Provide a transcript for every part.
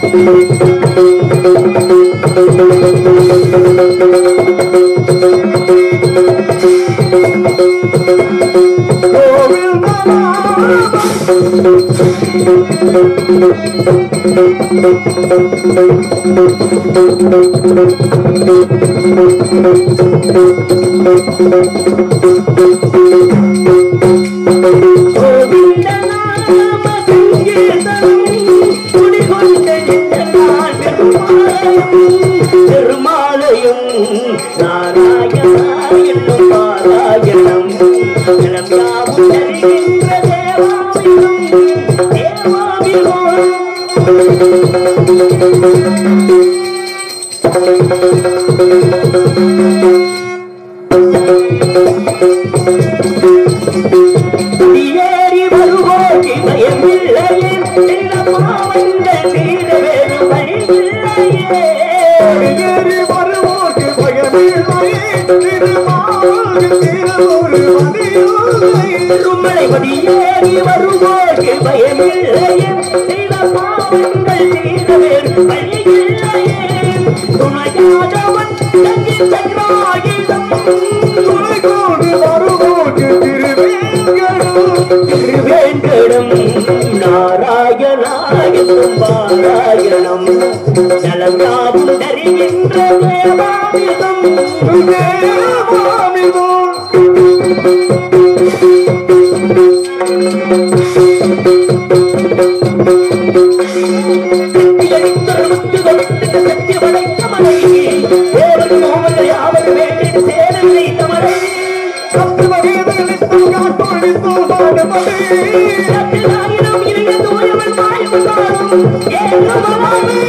கோவிந்த நாம சங்கீதம் குடிகொண்ட இந்த நாள் பெருமாளையும் பெருமாளையும் நாராயணா என்னும் பாராயணம் நலம் யாவும் தருகின்ற தேவாமிகம் தேவாமிகம் குடியேறி வருவோகி பயமில்லையே செல்ல பாவங்கள் தீர வேறு வழியில்லையே ஏறி வருவோர்க்கு பயமில்லையே, திருமால் திருவொரு மதியில்லை. திருமலை குடியேறி வருவோகி பயமில்லையே செல்ல பாவங்கள் தீர வேறு வழியில்லையே துணையாதவன் தங்கி சக்கராயுதம் துணை கொண்டு வருவோர்க்கு திருவேங்கடம். திருவேங்கடம் நாராயணாயனும் பாராயணம் நலம் யாவும் தருகின்ற தேவாமிதம் தேவாமிதம். கட்டியடித்தொருமுத்து கொடுத்து சத்திய படைத்த மலை தேவன் மோகங்கள் யாவர் வேண்டிய சேரலை தமரை சத்துவகீதங்களித்தும் காட்டொழித்தும் பாடுபடி. சத்தியநாயகம் இணைய தூயவன் மாயம் காணும் ஏகமலாமே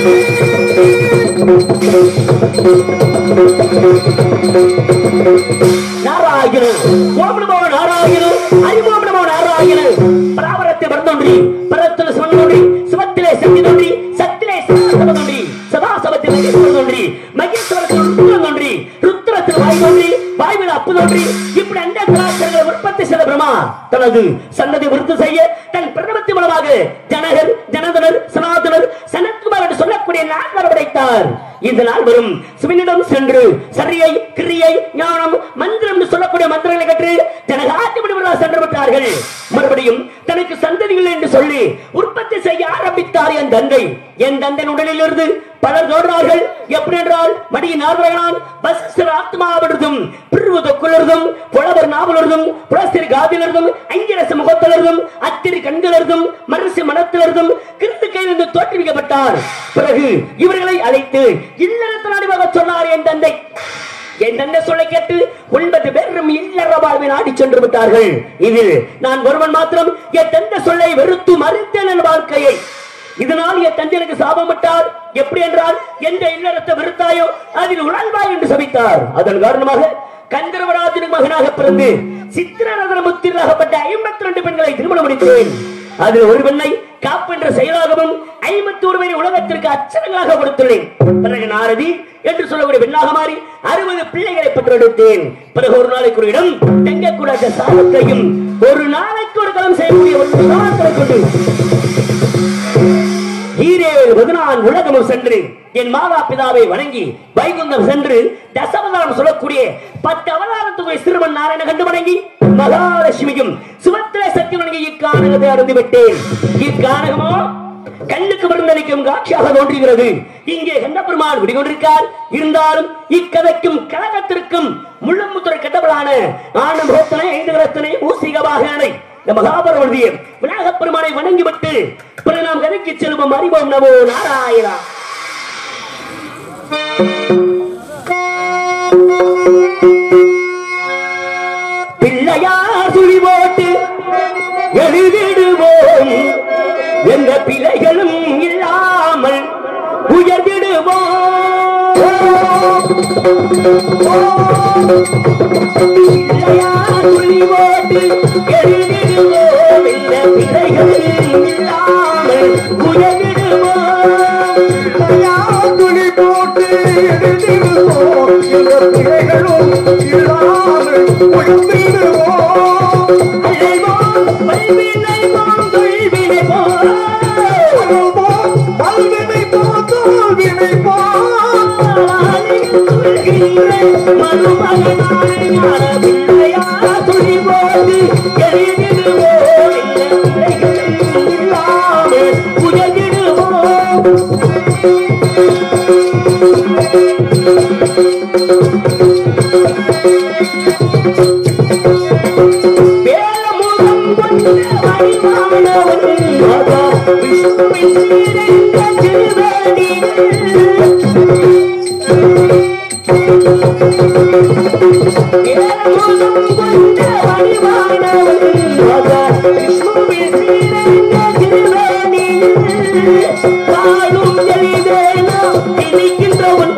நாராயணன் ஓமனமோ நாராயணன் அறிவோமனமோ நாராயணன் பராபரத்தை மறந்தோன்றி பரத்தில் சொன்னோன்றி சிவத்திலே சக்தி தோன்றி சத்திலே சிவசப தோன்றி சதாசபத்தில் மகேஸ்வரன் தோன்றி மகேஸ்வரத்தில் ருத்ரன் தோன்றி ருத்ரத்தில் வாய் தோன்றி வாய்வில் அப்பு தோன்றி இப்படி அந்த கலாச்சாரங்களை உற்பத்தி செய்த பிரமா தனது சன்னதி விருத்து செய்ய தன் பிரணவத்தின் மூலமாக ஜனகர் ஜனதனர் சனாதனர் சனத்குமார் என்று சொல்லக்கூடிய நால்வர் படைத்தார் இந்த நால்வரும் சிவனிடம் சென்று சரியை கிரியை ஞானம் மந்திரம் என்று சொல்லக்கூடிய மந்திரங்களை கற்று ஜனகாட்சி விடுவதாக சென்று விட்டார்கள் மறுபடியும் தனக்கு சந்ததிகள் என்று சொல்லி உற்பத்தி செய்ய ஆரம்பித்தார் என் தந்தை என் தந்தையின் உடலில் இருந்து பலர் தோன்றார்கள் எப்படி என்றால் மடியின் ஆர்வகனான் பஸ்டர் ஆத்மாவிடுதும் பிரிவு தொக்குலர்தும் புலவர் நாவலர்தும் புலஸ்திரி காதிலர்தும் ஐங்கிரச முகத்திலர்தும் அத்திரி கண்களர்தும் மரிசி மனத்திலர்தும் கிறிஸ்து கையிலிருந்து தோற்றுவிக்கப்பட்டார் பிறகு இவர்களை அழைத்து இல்லறத்தில் அடிவாக சொன்னார் என் தந்தை என் தந்தை சொல்லை கேட்டு ஒன்பது பேரும் இல்லற வாழ்வை நாடி சென்று விட்டார்கள் இதில் நான் ஒருவன் மாத்திரம் என் தந்தை சொல்லை வெறுத்து மறுத்தேன் என் வாழ்க்கையை இதனால் என் தந்தை எனக்கு சாபமிட்டார் எப்படி என்றால் எந்த இல்லறத்தை வெறுத்தாயோ அதில் உழல்வாய் என்று சபித்தார் அதன் காரணமாக கந்தர்வராஜனுக்கு மகனாக பிறந்து சித்திரரதன முத்திராகப்பட்ட ஐம்பத்தி ரெண்டு பெண்களை திருமணம் முடித்தேன் அதில் ஒரு பெண்ணை காப்பென்ற செயலாகவும் ஐம்பத்தி ஒரு பேரை உலகத்திற்கு அச்சனங்களாக கொடுத்துள்ளேன் பிறகு நாரதி என்று சொல்லக்கூடிய பெண்ணாக மாறி அறுபது பிள்ளைகளை பெற்றெடுத்தேன் பிறகு ஒரு நாளைக்கு ஒரு இடம் தங்கக்கூடாத சாபத்தையும் ஒரு நாளைக்கு ஒரு களம் செய்யக்கூடிய ஒரு சாதத்தை கொண்டு ஈரேழு பதினான் உலகமும் சென்று என் மாதா பிதாவை வணங்கி வைகுந்தம் சென்று தசவதாரம் சொல்லக்கூடிய பத்து அவதாரத்துக்குரிய சிறுவன் நாராயண கண்டு வணங்கி மகாலட்சுமியும் சுபத்திர சக்தி வணங்கி இக்கானகத்தை அடைந்து விட்டேன் இக்கானகமோ கண்ணுக்கு மருந்தளிக்கும் காட்சியாக தோன்றுகிறது இங்கே கண்ணபெருமான் குடிகொண்டிருக்கார் இருந்தாலும் இக்கதைக்கும் கழகத்திற்கும் முள்ளமுத்துறை கட்டபலான ஆனந்த முகத்தனை ஐந்து கரத்தனை மூசிக வாகனை இந்த மகாபரவதியம் விநாயகப் பெருமானை வணங்கிவிட்டு பிறகு நாம் கதைக்கு செல்வோம் அறிவோம் நமோ நாராயணா பிள்ளையார் சுழி போட்டு எழுதிடுவோம் எந்த பிழைகளும் இல்லாமல் உயர்ந்திடுவோம் பிள்ளையார் சுழி போட்டு எழுதிடுவோம் எந்த பிழைகளும் இல்லாமல் உயர்ந்திடுவோம் துளி போட்டு எழுதிடுவோம் இந்த பிழைகளும் இல்லாமல் உயர்ந்திடுவோம் அலைவோம், வல்வினைவோம், தொல்வினைவோம். பல்வினை மாதா விஷ்ணுவின் சீரந்த திருவடிகள் ஏழுமுகம் கொண்ட வடிவானவன் மாதா விஷ்ணுவின் சீரந்த திருவடிகள் காலும் எளிதேனோ இனிக்கின்றவன்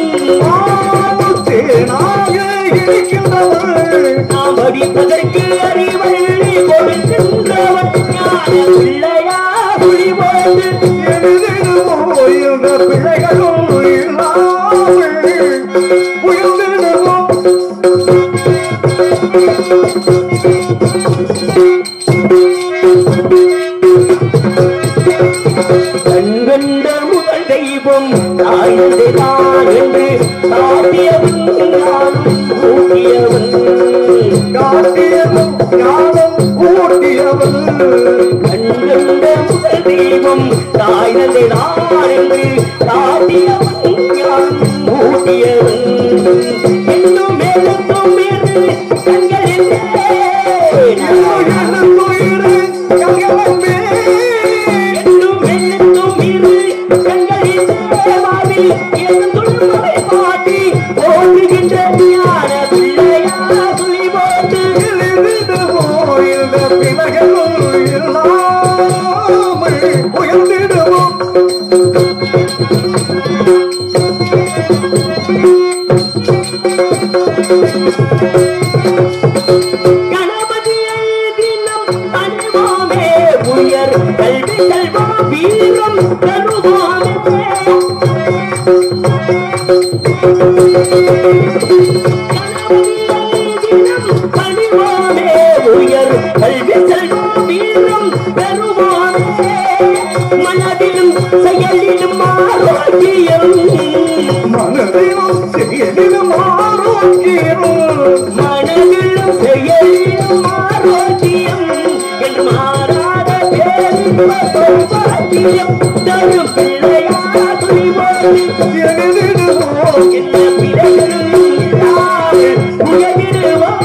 தேனாக இருக்கின்றவள் நாம் படிப்பதற்கு அறிவள்ளி கொடுக்கின்றவன் ஞான பிள்ளையா புலிபோது எழுதிடுமோ இந்த பிள்ளைகளும் இல்லாமல் உயர்ந்திடுமோ கண்கண்ட முதல் தெய்வம் தாய்ந்தான் என்று காட்டியவன் நானும் ஊட்டியவன் காட்டியதும் ஞானம் ஊட்டியவள் கண்கண்ட முதல் தெய்வம் தாய்ந்தான் என்று காட்டியவன் யானும் ஊட்டியவன் என்னும் மேலும் மேலும் கண்களில் எழுந்துயிரு கங்கவம்பே என்னும் வெள்ளத்தும் இரு கண்களில் வாழ்வில் எழுந்துள்ளவை பாட்டி ஓடுகின்ற ஞான பிள்ளையா துளி போட்டு எழுதிடுமோ இந்த பிள்ளைகளும் இல்லாமல் உயர்ந்திடுமோ கணபதியை தினம் அணிவோமே உயர் கல்வி செல்வம் வீரம் தருவோமே பணிவோமே உயர் கல்வி செல்வம் வீரம் பெறுவோமே மனதிலும் செயலிலும் ஆரோக்கியம் மனதிலும் செயலிலும் ஆரோக்கியம் மனதிலும் செயலிலும் ஆரோக்கியம் என்று மாறாத பேரின்ப சௌபாக்கியம் தரும் பிள்ளையா துணிவோடு எழுதிடுமோ என்ன பிழைகளும் இல்லாமல் உயர்ந்திடுவோம்.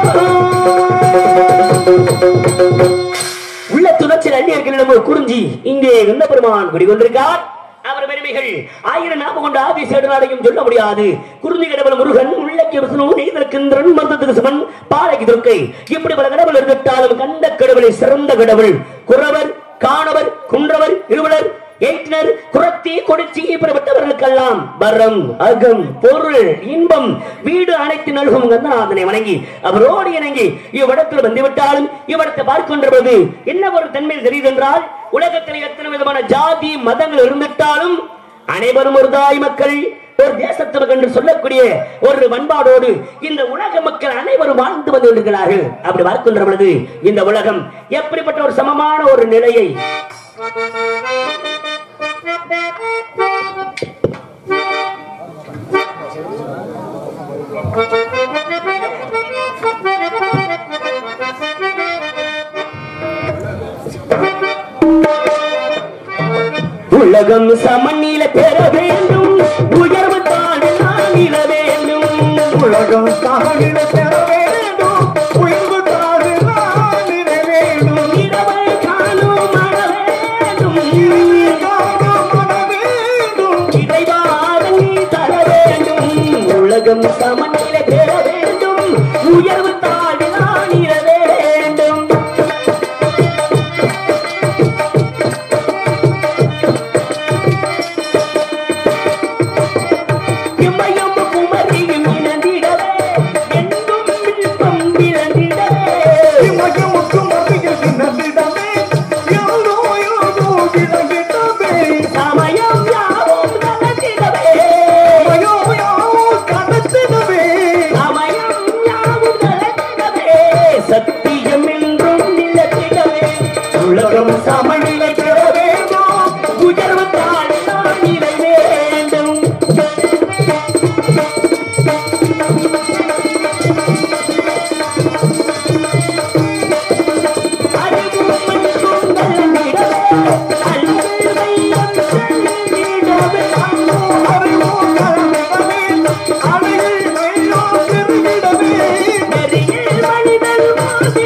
உள்ள துணச்சல் அந்நியர்களிடம் ஒரு குறிஞ்சி இங்கே எந்த பெருமான் குடிகொண்டிருக்கார் அவர் பெருமைகள் ஆயிரம் நாம கொண்ட ஆதி சேடனாலையும் சொல்ல முடியாது குருந்தி கடவுள் முருகன் உள்ளக்கிய விஷ்ணு நீதற்கின்றன் மந்தத்துக்கு சிவன் பாலைக்கு துர்க்கை இப்படி பல கடவுள் இருந்துட்டாலும் கண்ட கடவுளை சிறந்த கடவுள் குறவர் காணவர் குன்றவர் இருவலர் எய்ட்டினர் குரத்தி கொடுச்சி இப்படிப்பட்டவர்களுக்கெல்லாம் வரம் அகம் பொருள் இன்பம் வீடு அனைத்து நல்கும் கந்தநாதனை வணங்கி அவரோடு இணங்கி இவ்விடத்தில் வந்துவிட்டாலும் இவ்விடத்தை பார்க்கின்ற பொழுது என்ன ஒரு தன்மை தெரியுதென்றால் உலகத்தில் எத்தனை விதமான ஜாதி மதங்கள் இருந்துட்டாலும் அனைவரும் ஒரு தாய் மக்கள் ஒரு தேசத்தவர் என்று சொல்லக்கூடிய ஒரு பண்பாடோடு இந்த உலக மக்கள் அனைவரும் வாழ்ந்து வந்து கொண்டிருக்கிறார்கள் அப்படி பார்க்கின்ற பொழுது இந்த உலகம் எப்படிப்பட்ட ஒரு சமமான ஒரு நிலையை உலகம் சமநிலை பெற வேண்டும் உயர்வு தாழ்நில வேண்டும் உலகம் தானிட பெற வேண்டும் உயர்வு தாழ் நானிட வேண்டும் இரவை காணும் மழ வேண்டும் காணும் மன வேண்டும் இறைவாதம் நீ தர வேண்டும் உலகம் சமநிலை பெற வேண்டும் உயர்வு தாழ்நில வேண்டும் இமயம் குமரியும் இணைந்திடவே எங்கும் வில்பம் விளந்திடவே இமயமுக்கும் மத்தியில் சின்னதிடமே எல்லோ எல்லோ கிடங்கிடமே சமயம் யாவும் நடத்திடவே மயோ யாவோ கடத்திடமே சமயம் யாவும் நடத்திடவே சத்தியம் என்றும் நிலத்திடவே உலகம் சமநிலை பெற வேண்டும் உயர்வு தாழ்ந்தால் நிலை வேண்டும் அறிவும் மற்றும் கல்விடவே அன்பு வையம் செல்லிடவே அறிவோ கல்விடமே அழகில் மையோ பெருகிடமே நெறியில் மனிதன் வாழ்ந்திடவே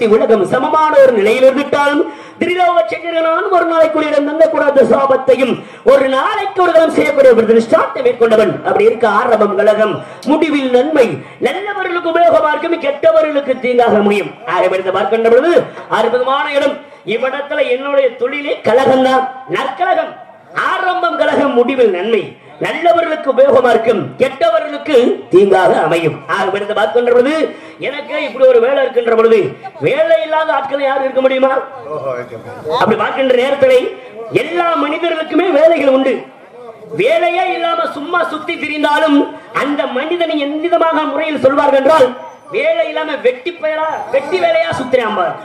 மும்மூர்த்தி உலகம் சமமான ஒரு நிலையில் இருந்துட்டாலும் திரிலோக சக்கரனான் ஒரு நாளைக்கு ஒரு இடம் தந்தக்கூடாத சாபத்தையும் ஒரு நாளைக்கு ஒரு காலம் செய்யக்கூடிய ஒரு திருஷ்டாத்தை மேற்கொண்டவன் அப்படி இருக்க ஆரம்பம் கழகம் முடிவில் நன்மை நல்லவர்களுக்கு உபயோகமா இருக்கும் கெட்டவர்களுக்கு தீங்காக முடியும் ஆகவே பார்க்கின்ற பொழுது அற்புதமான இடம் இவ்விடத்துல என்னுடைய தொழிலே கழகம் தான் நற்கழகம் ஆரம்பம் கழகம் முடிவில் நன்மை நல்லவர்களுக்கு உபயோகமா இருக்கும் கெட்டவர்களுக்கு தீங்காக அமையும் ஆக இந்த பார்க்கின்ற பொழுது எனக்கு இப்படி ஒரு வேலை இருக்கின்ற பொழுது வேலை இல்லாத ஆட்கள் யாரும் இருக்க முடியுமா அப்படி பார்க்கின்ற நேரத்தில் எல்லா மனிதர்களுக்குமே வேலைகள் உண்டு வேலையே இல்லாம சும்மா சுத்தி திரிந்தாலும் அந்த மனிதனை எந்த விதமாக முறையில் சொல்வார்கள் என்றால் வேலை இல்லாம வெட்டி பயலா வெட்டி வேலையா சுத்திரான் பார்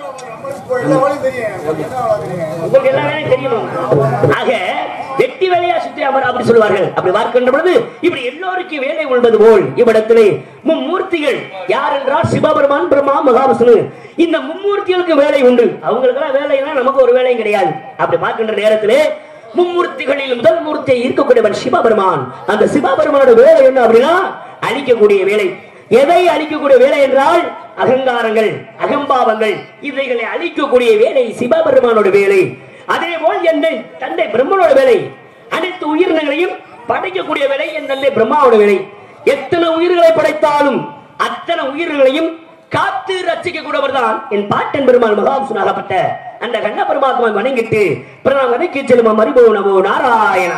உங்களுக்கு எல்லா வேலையும் தெரியும் ஆக வெட்டி வேலையா சுற்றி அவர் அப்படி சொல்வார்கள் அப்படி பார்க்கின்ற பொழுது இப்படி எல்லோருக்கும் வேலை உள்ளது போல் இவ்விடத்திலே மும்மூர்த்திகள் யார் என்றால் சிவபெருமான் பிரம்மா மகாவிஷ்ணு இந்த மும்மூர்த்திகளுக்கு வேலை உண்டு அவங்களுக்கெல்லாம் வேலைனா நமக்கு ஒரு வேலையும் கிடையாது அப்படி பார்க்கின்ற நேரத்திலே மும்மூர்த்திகளில் முதல் மூர்த்தியை இருக்கக்கூடியவன் சிவபெருமான் அந்த சிவபெருமானோட வேலை என்ன அப்படின்னா அழிக்கக்கூடிய வேலை எதை அழிக்கக்கூடிய வேலை என்றால் அகங்காரங்கள் அகம்பாவங்கள் இவைகளை அழிக்கக்கூடிய வேலை சிவபெருமானோட வேலை அதே போல் என் தந்தை பிரம்மனோட வேலை அனைத்து உயிரினங்களையும் படைக்கக்கூடிய வேலை என் தந்தை பிரம்மாவோட வேலை எத்தனை உயிர்களை படைத்தாலும் அத்தனை உயிர்களையும் காத்து ரசிக்க கூடவர் தான் என் பாட்டன் பெருமாள் மகாவிஷ்ணுனாகப்பட்ட அந்த கண்ண பெருமாத்மா வணங்கிட்டு பிரணாம் வணங்கி செல்லும் மறிபோ நமோ நாராயணா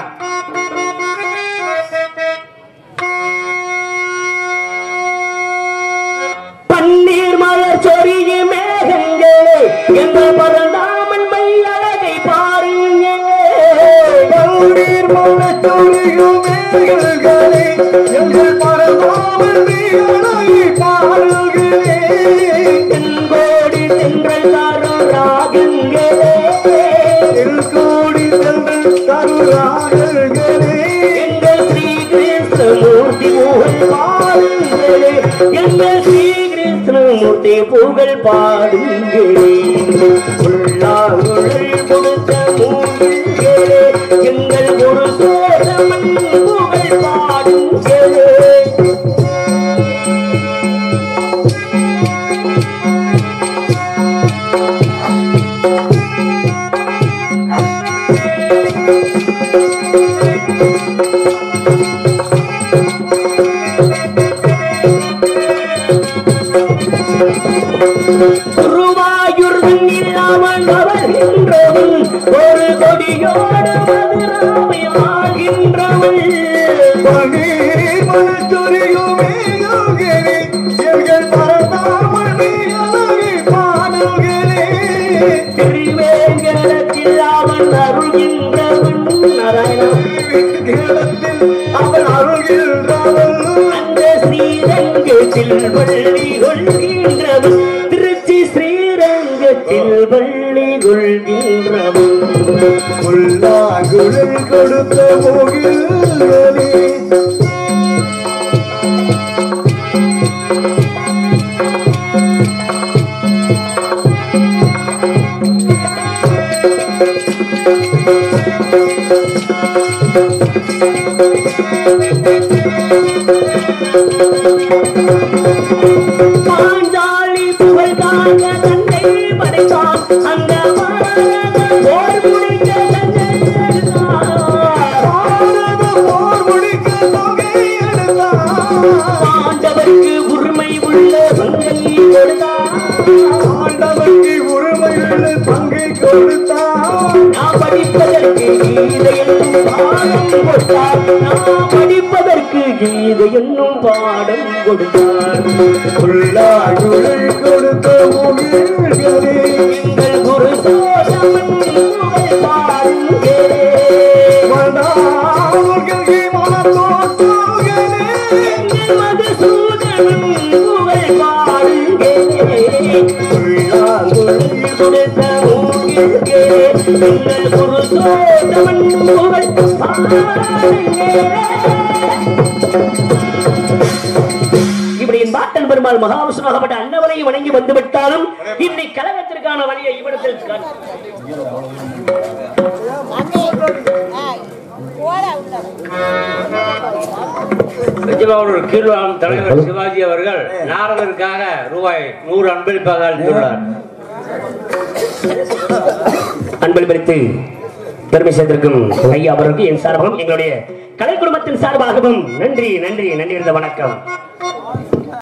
பன்னீர் மலர் சொரிய மேகங்களே எங்கள் பரந்தாமன் மை அழகை பாருங்க பன்னீர் மலச்சொலியும் மேகங்களே, எங்கள் பரந்தாமல் நீ பாருகிறே தென்கோடி தென்றல் தாரும் ராகங்களே திருக்கோடி சென்று தருகிறார்களே எங்கள் ஸ்ரீ கிருஷ்ணமூர்த்தி புகழ் பாடுங்களே எங்கள் ஸ்ரீ கிருஷ்ணமூர்த்தி புகழ் பாடுங்களே உள்ளாங்குழல் கொடுத்த மூங்கில்களே எங்கள் குரு சோழமன் புகழ் பாடுங்களே குருவாயூர் இல்லாமல் வருகின்றவன் ஒரு கொடியோடு மதுராவை ஆகின்றவள் பன்னீர் மலச்சொலியும் மேகங்களே, எங்கள் பரந்தாமல் நீ அழகை பாடுகிறே திருவேங்கடத்தில் அவன் அருள்கின்றவன் நாராயணன் இடத்தில் அவன் அருள்கின்றவன் அந்த ஸ்ரீரங்கத்தில் வள்ளி கொள்கின்றவன் திருச்சி ஸ்ரீரங்கத்தில் வள்ளி கொள்கின்றவன் உள்ளாங்குழல் கொடுத்த முகில்களே பாஞ்சாலி புகழ் காக்க தந்தை படைத்தான் அந்த பாரத போர் முடிக்க தந்தை எடுத்தான். பாரத போர் முடிக்க தொகை எடுத்தான் பாண்டவர்க்கு உரிமை உள்ள பங்கை கொடுத்தான் ஆண்டவனுக்கு உரிமையுள்ள பங்கை கொடுத்தான் நான் படிப்பதற்கு கீதை என்னும் பாடம் கொடுத்தார் நான் படிப்பதற்கு கீதை என்னும் பாடம் கொடுத்தார் உள்ளாங்குழல் கொடுத்த முகில்களே எங்கள் குரு சோழமன் புகழ் பாருங்கே வந்தாவுக்கு மனத்தோட்டுகளே எங்கள் மதுசூதனன் புகழ் பாருங்கே உள்ளாங்குழல் கொடுத்த மூங்கில்கே எங்கள் குரு சோழமன் புகழ் பாருங்கே இப்படி என் பாட்டன் பெருமாள் மகாவிஷ்ணுவாகப்பட்ட அன்னவரையும் வணங்கி வந்து விட்டாலும் இன்னை கழகத்திற்கான வழியை இவ்விடத்தில் காட்டு. நிஜமாவூர் கீழ்வாம் தலைவர் சிவாஜி அவர்கள் நாரதருக்காக ரூபாய் நூறு அன்பளிப்பாக அளித்துள்ளார் அன்பல் பிரித்து பெருமை சேர்ந்திருக்கும் ஐயா அவர்களுக்கு என் சார்பாகவும் எங்களுடைய கலை குடும்பத்தின் சார்பாகவும் நன்றி நன்றி நன்றி இருந்த வணக்கம்